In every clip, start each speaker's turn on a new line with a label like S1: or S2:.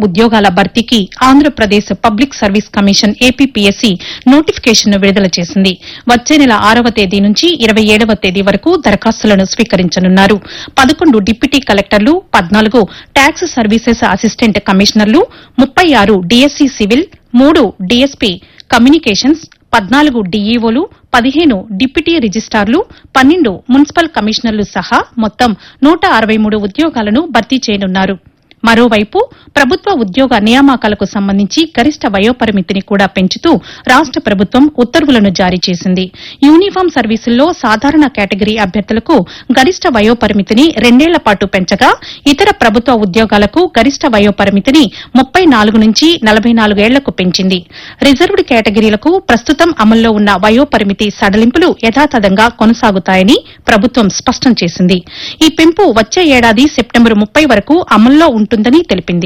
S1: ఉద్యోగాల భర్తీకి Andhra Pradesh public service commission APPSC నోటిఫికేషన్ను విడుదల చేసింది వచ్చే నెల ఆరవ తేదీ నుంచి ఇరవై ఏడవ తేదీ వరకు దరఖాస్తులను స్వీకరించనున్నారు పదకొండు డిప్యూటీ కలెక్టర్లు పద్నాలుగు ట్యాక్స్ సర్వీసెస్ అసిస్టెంట్ కమిషనర్లు ముప్పై ఆరు డీఎస్సీ సివిల్ మూడు డీఎస్పీ కమ్యూనికేషన్స్ పద్నాలుగు డీఈఓలు పదిహేను డిప్యూటీ రిజిస్టార్లు పన్నెండు మున్సిపల్ కమిషనర్లు సహా మొత్తం నూట అరవై మూడు ఉద్యోగాలను భర్తీ చేయనున్నారు మరోవైపు ప్రభుత్వ ఉద్యోగ నియామకాలకు సంబంధించి గరిష్ట వయోపరిమితిని కూడా పెంచుతూ రాష్ట ప్రభుత్వం ఉత్తర్వులను జారీ చేసింది యూనిఫామ్ సర్వీసుల్లో సాధారణ కేటగిరీ అభ్యర్థులకు గరిష్ట వయోపరిమితిని రెండేళ్ల పాటు పెంచగా ఇతర ప్రభుత్వ ఉద్యోగాలకు గరిష్ట వయోపరిమితిని ముప్పై నాలుగు నుంచి నలభై నాలుగేళ్లకు పెంచింది రిజర్వ్డ్ కేటగిరీలకు ప్రస్తుతం అమల్లో ఉన్న వయోపరిమితి సడలింపులు యథాతథంగా కొనసాగుతాయని ప్రభుత్వం స్పష్టం చేసింది ఈ పెంపు వచ్చే ఏడాది సెప్టెంబరు ముప్పై వరకు అమల్లో ఉంటుందని తెలిపింది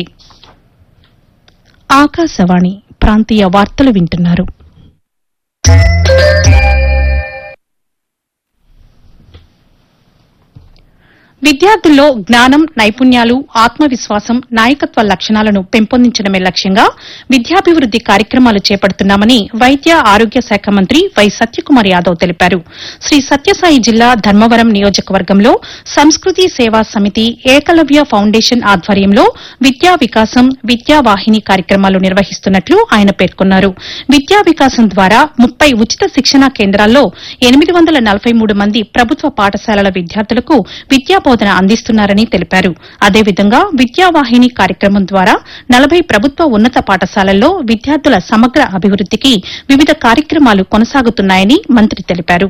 S1: ఆకాశవాణి ప్రాంతీయ వార్తలు వింటున్నారు విద్యార్థుల్లో జ్ఞానం నైపుణ్యాలు ఆత్మవిశ్వాసం నాయకత్వ లక్షణాలను పెంపొందించడమే లక్ష్యంగా విద్యాభివృద్ది కార్యక్రమాలు చేపడుతున్నామని వైద్య ఆరోగ్య శాఖ మంత్రి వై సత్యకుమార్ యాదవ్ తెలిపారు శ్రీ సత్యసాయి జిల్లా ధర్మవరం నియోజకవర్గంలో సంస్కృతి సేవా సమితి ఏకలవ్య ఫౌండేషన్ ఆధ్వర్యంలో విద్యా వికాసం విద్యా వాహిని కార్యక్రమాలు నిర్వహిస్తున్నట్లు ఆయన పేర్కొన్నారు విద్యా వికాసం ద్వారా ముప్పై ఉచిత శిక్షణా కేంద్రాల్లో ఎనిమిది వందల నలభై మూడు మంది ప్రభుత్వ పాఠశాలల విద్యార్థులకు విద్యా బోధన అందిస్తున్నారని తెలిపారు అదేవిధంగా విద్యావాహిని కార్యక్రమం ద్వారా నలభై ప్రభుత్వ ఉన్నత పాఠశాలల్లో విద్యార్థుల సమగ్ర అభివృద్దికి వివిధ కార్యక్రమాలు కొనసాగుతున్నాయని మంత్రి తెలిపారు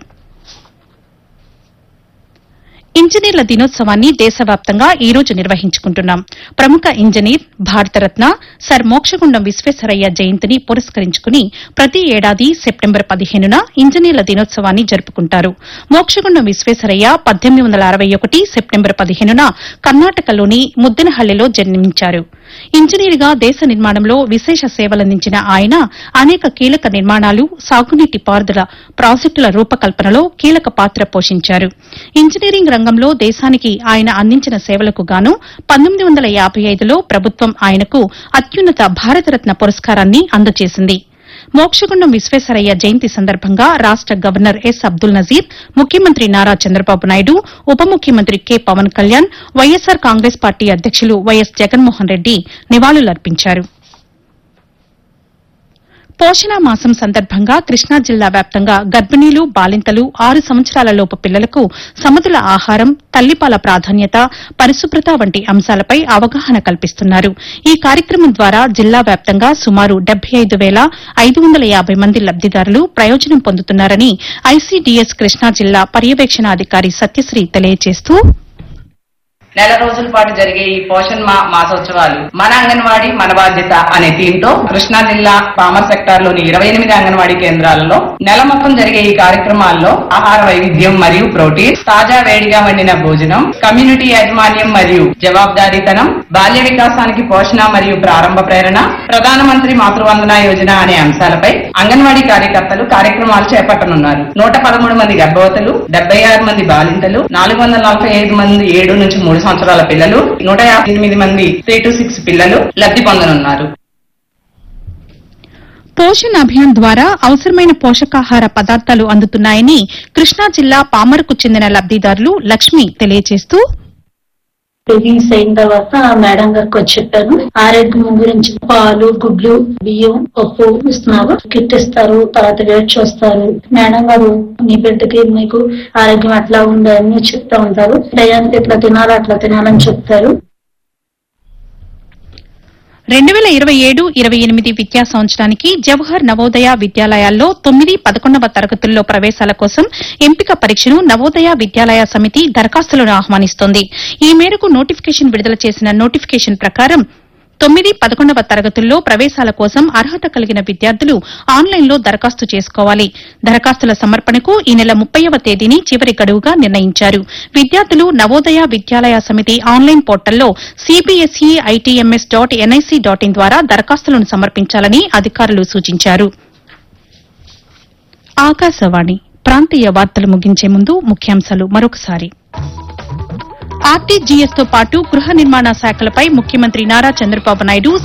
S1: ఇంజనీర్ల దినోత్సవాన్ని దేశవ్యాప్తంగా ఈ రోజు నిర్వహించుకుంటున్నాం ప్రముఖ ఇంజనీర్ భారతరత్న సర్ మోక్షగుండం విశ్వేశ్వరయ్య జయంతిని పురస్కరించుకుని ప్రతి ఏడాది సెప్టెంబర్ పదిహేనున ఇంజనీర్ల దినోత్సవాన్ని జరుపుకుంటారు మోక్షగుండం విశ్వేశ్వరయ్య పద్దెనిమిది వందల అరవై ఒకటి సెప్టెంబర్ పదిహేనున కర్ణాటకలోని ముద్దనహళ్లిలో జన్మించారు ఇంజనీర్గా దేశ నిర్మాణంలో విశేష సేవలందించిన ఆయన అనేక కీలక నిర్మాణాలు సాగునీటి పారుదల ప్రాజెక్టుల రూపకల్పనలో కీలక పాత్ర పోషించారు ఇంజనీరింగ్ రంగంలో దేశానికి ఆయన అందించిన సేవలకు గాను పంతొమ్మిది వందల యాబై ఐదులో ప్రభుత్వం ఆయనకు అత్యున్నత భారతరత్న పురస్కారాన్ని అందజేసింది మోక్షగుండం విశ్వేశ్వరయ్య జయంతి సందర్భంగా రాష్ట గవర్నర్ ఎస్ అబ్దుల్ నజీర్ ముఖ్యమంత్రి నారా చంద్రబాబు నాయుడు ఉప ముఖ్యమంత్రి K Pawan Kalyan YSR Congress party అధ్యకులు వైఎస్ జగన్మోహన్ రెడ్డి నివాళులర్పించారు పోషణ మాసం సందర్భంగా కృష్ణా జిల్లా వ్యాప్తంగా గర్భిణీలు బాలింతలు ఆరు సంవత్సరాల లోపు పిల్లలకు సమతుల ఆహారం తల్లిపాల ప్రాధాన్యత పరిశుభ్రత వంటి అంశాలపై అవగాహన కల్పిస్తున్నారు ఈ కార్యక్రమం ద్వారా జిల్లా వ్యాప్తంగా సుమారు డెబ్బై ఐదు వేల ఐదు వందల యాబై మంది లబ్దిదారులు ప్రయోజనం పొందుతున్నారని ఐసీడీఎస్ కృష్ణా జిల్లా పర్యవేక్షణాధికారి సత్యశ్రీ తెలియజేస్తూ
S2: నెల రోజుల పాటు జరిగే ఈ పోషణ్ మా మాసోత్సవాలు మన అంగన్వాడీ మన బాధ్యత అనే థీమ్ తో కృష్ణా జిల్లా పామర్ సెక్టార్ లోని ఇరవై ఎనిమిది అంగన్వాడీ కేంద్రాలలో నెల మొత్తం జరిగే ఈ కార్యక్రమాల్లో ఆహార వైవిధ్యం మరియు ప్రోటీన్ తాజా వేడిగా వండిన భోజనం కమ్యూనిటీ యాజమాన్యం మరియు జవాబుదారీతనం బాల్య వికాసానికి పోషణ మరియు ప్రారంభ ప్రేరణ ప్రధానమంత్రి మాతృవందన యోజన అనే అంశాలపై అంగన్వాడీ కార్యకర్తలు కార్యక్రమాలు చేపట్టనున్నారు నూట పదమూడు మంది గర్భవతులు డెబ్బై ఆరు మంది బాలింతలు నాలుగు వందల నలభై ఐదు మంది ఏడు నుంచి మూడు సంవత్సరాల పిల్లలు నూట యాభై ఎనిమిది మంది త్రీ టు సిక్స్ పిల్లలు లబ్ధి పొందనున్నారు
S1: పోషణ్ అభియాన్ ద్వారా అవసరమైన పోషకాహార పదార్థాలు అందుతున్నాయని కృష్ణా జిల్లా పామరుకు చెందిన లబ్దిదారులు లక్ష్మి తెలియజేస్తూ
S3: రిలీజ్ అయిన తర్వాత ఆ మేడం గారికి వచ్చి చెప్పాను ఆరోగ్యం గురించి పాలు గుడ్లు బియ్యం పప్పు ఇస్తున్నారు కిట్ ఇస్తారు తర్వాత వెయిట్ చూస్తారు మేడం గారు మీ బిడ్డకి మీకు ఆరోగ్యం ఎట్లా ఉంది అని చెప్తా ఉంటారు టయానికి ఇట్లా తినాలి అట్లా తినాలని చెప్తారు
S1: రెండు వేల ఇరవై ఏడు ఇరవై ఎనిమిది విద్యా సంవత్సరానికి జవహర్ నవోదయ విద్యాలయాల్లో తొమ్మిది పదకొండవ తరగతుల్లో ప్రవేశాల కోసం ఎంపిక పరీక్షను నవోదయ విద్యాలయ సమితి దరఖాస్తులను ఆహ్వానిస్తోంది ఈ మేరకు నోటిఫికేషన్ విడుదల చేసిన నోటిఫికేషన్ ప్రకారం తొమ్మిది పదకొండవ తరగతుల్లో ప్రవేశాల కోసం అర్హత కలిగిన విద్యార్థులు ఆన్లైన్లో దరఖాస్తు చేసుకోవాలి దరఖాస్తుల సమర్పణకు ఈ నెల ముప్పైవ తేదీని చివరి గడువుగా నిర్ణయించారు విద్యార్థులు నవోదయ విద్యాలయ సమితి ఆన్లైన్ పోర్టల్లో CBSE ITMS dot NIC dot in ద్వారా దరఖాస్తులను సమర్పించాలని అధికారులు సూచించారు ఆకాశవాణి ప్రాంతీయ వార్తలు ముగించే ముందు ముఖ్యాంశాలు మరొకసారి ఆర్టీజీఎస్ తో పాటు గృహ నిర్మాణ శాఖలపై ముఖ్యమంత్రి నారా చంద్రబాబు నాయుడు